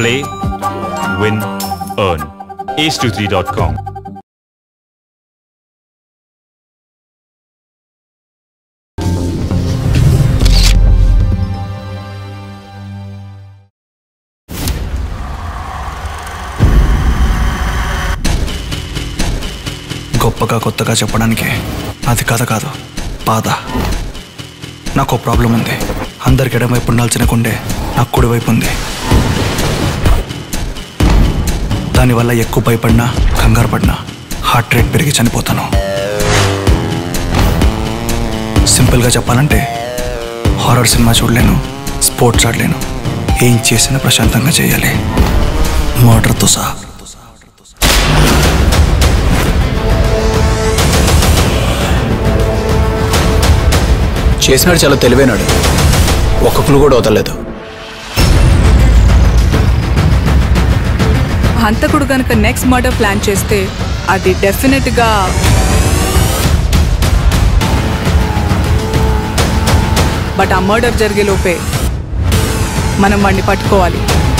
Play, win, earn. ace23.com. గొప్పగా కొత్తగా చెప్పడానికి అది కథ కాదు బాధ నాకు ప్రాబ్లం ఉంది అందరికి ఎడమవైపు ఉండాల్సిన గుండె నాకు కుడివైపు ఉంది దానివల్ల ఎక్కువ భయపడినా కంగారు పడినా హార్ట్ రేట్ పెరిగి చనిపోతాను సింపుల్గా చెప్పాలంటే హారర్ సినిమా చూడలేను స్పోర్ట్స్ ఆడలేను ఏం చేసినా ప్రశాంతంగా చేయాలి మర్డర్తో సహా చేసినాడు చాలా తెలివైనాడు ఒక్క క్లూ కూడా వదలలేదు హంతకుడు గనుక నెక్స్ట్ మర్డర్ ప్లాన్ చేస్తే అది డెఫినెట్గా బట్ ఆ మర్డర్ జరిగే లోపే మనం వాడిని పట్టుకోవాలి